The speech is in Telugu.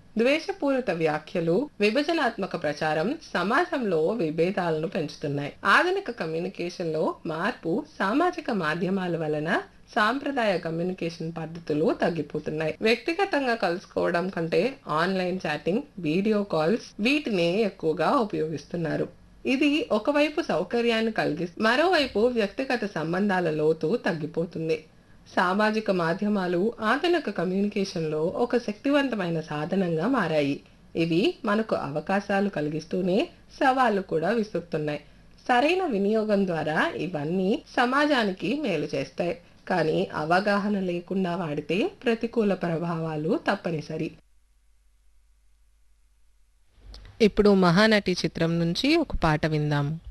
ద్వేషపూరిత వ్యాఖ్యలు విభజనాత్మక ప్రచారం సమాజంలో విభేదాలను పెంచుతున్నాయి ఆధునిక కమ్యూనికేషన్ లో మార్పు సామాజిక మాధ్యమాల వలన సాంప్రదాయ కమ్యూనికేషన్ పద్ధతులు తగ్గిపోతున్నాయి వ్యక్తిగతంగా కలుసుకోవడం కంటే ఆన్లైన్ చాటింగ్ వీడియో కాల్స్ వీటిని ఎక్కువగా ఉపయోగిస్తున్నారు ఇది ఒకవైపు సౌకర్యాన్ని కలిగి మరోవైపు వ్యక్తిగత సంబంధాల లోతు తగ్గిపోతుంది సామాజిక మాధ్యమాలు ఆధునిక కమ్యూనికేషన్లో ఒక శక్తివంతమైన సాధనంగా మారాయి ఇవి మనకు అవకాశాలు కలిగిస్తూనే సవాళ్లు కూడా విసురుతున్నాయి సరైన వినియోగం ద్వారా ఇవన్నీ సమాజానికి మేలు చేస్తాయి కానీ అవగాహన లేకుండా వాడితే ప్రతికూల ప్రభావాలు తప్పనిసరి ఇప్పుడు మహానటి చిత్రం నుంచి ఒక పాట విందాము